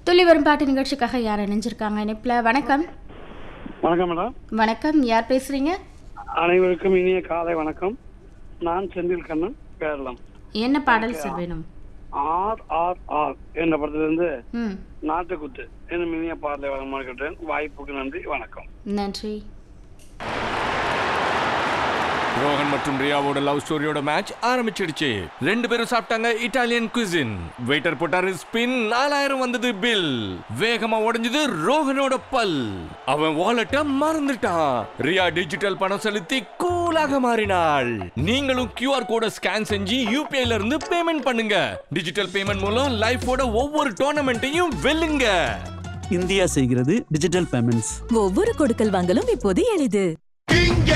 துள்ளி வரும் பாட்டு நிகழ்ச்சிக்காக யார் இணைஞ்சிருக்காங்க இணைப்பில் வணக்கம் வணக்கம் மேடம் வணக்கம் யார் பேசுறீங்க அனைவருக்கும் இனிய காலை வணக்கம் நான் செந்தில் கண்ணன் கேரளம் என்ன பாடல் சார் வேணும் ஆர் ஆர் ஆர் என்ற படத்திலிருந்து ம் நாட்டுக்குத்து என்னும் இனிய பாடலை வழங்கமாட்டேன் வாய்ப்புக்கு நன்றி வணக்கம் நன்றி ரோஹன் மற்றும் ரியாவோட லவ் ஸ்டோரியோட மேட்ச் ஆரம்பிச்சிடுச்சு ரெண்டு பேரும் சாப்பிட்டாங்க இட்டாலியன் குசின் வெயிட்டர் போட்டாரு ஸ்பின் நாலாயிரம் வந்தது பில் வேகமா உடைஞ்சது ரோஹனோட பல் அவன் வாலெட்ட மறந்துட்டான் ரியா டிஜிட்டல் பணம் செலுத்தி கூலாக மாறினாள் நீங்களும் கியூஆர் கோட ஸ்கேன் செஞ்சு யூபிஐல இருந்து பேமெண்ட் பண்ணுங்க டிஜிட்டல் பேமெண்ட் மூலம் லைஃபோட ஒவ்வொரு டோர்னமெண்ட்டையும் வெல்லுங்க இந்தியா செய்கிறது டிஜிட்டல் பேமெண்ட்ஸ் ஒவ்வொரு கொடுக்கல் வாங்கலும் இப்போது எளிது இங்க